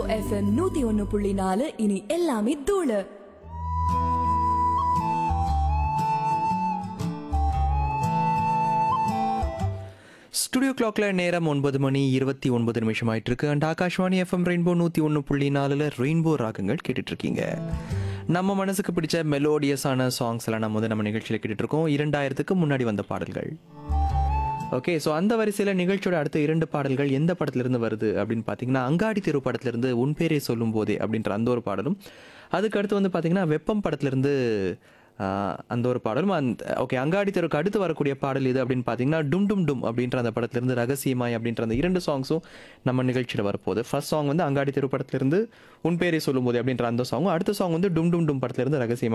FM நூத்தி ஒன்னு புள்ளி நாலு இனி எல்லாமே தூளு ஸ்டுடியோ கிளாக்ல நேரம் ஒன்பது மணி இருபத்தி ஒன்பது நிமிஷம் ஆயிட்டு இருக்கு அண்ட் ஆகாஷ்வாணி எஃப்எம் ரெயின்போ நூற்றி ஒன்று புள்ளி நாலில் ரெயின்போ ராகங்கள் கேட்டுட்டு இருக்கீங்க நம்ம மனசுக்கு பிடிச்ச மெலோடியஸான சாங்ஸ் எல்லாம் நம்ம வந்து நம்ம நிகழ்ச்சியில் கேட்டுட்டு இருக்கோம் இரண்டாயிரத்துக்கு முன்னாடி வந்த பாடல்கள் ஓகே ஸோ அந்த வரிசையில் நிகழ்ச்சியோட அடுத்த இரண்டு பாடல்கள் எந்த படத்துலேருந்து வருது அப்படின்னு பார்த்தீங்கன்னா அங்காடி தெரு படத்துலேருந்து உன் பேரை சொல்லும் போதே அப்படின்ற அந்த ஒரு பாடலும் அதுக்கு அடுத்து வந்து பார்த்தீங்கன்னா வெப்பம் படத்துலேருந்து ஆஹ், அந்த ஒரு பாடலும் அந்த ஓகே அங்காடி தெருக்கு அடுத்து வரக்கூடிய பாடல் இது அப்படின்னு பார்த்தீங்கன்னா டும் டும் டும் அப்படின்ற அந்த படத்துலேருந்து ரகசியமாய் அப்படின்ற அந்த இரண்டு சாங்ஸும் நம்ம நிகழ்ச்சியில் வரப்போகுது ஃபர்ஸ்ட் சாங் வந்து அங்காடி தெரு படத்துலேருந்து உன் பேரை சொல்லும் போதே அப்படின்ற அந்த சாங்கும் அடுத்த சாங் வந்து டும் டும் டும் படத்துலேருந்து ரகசியமாய்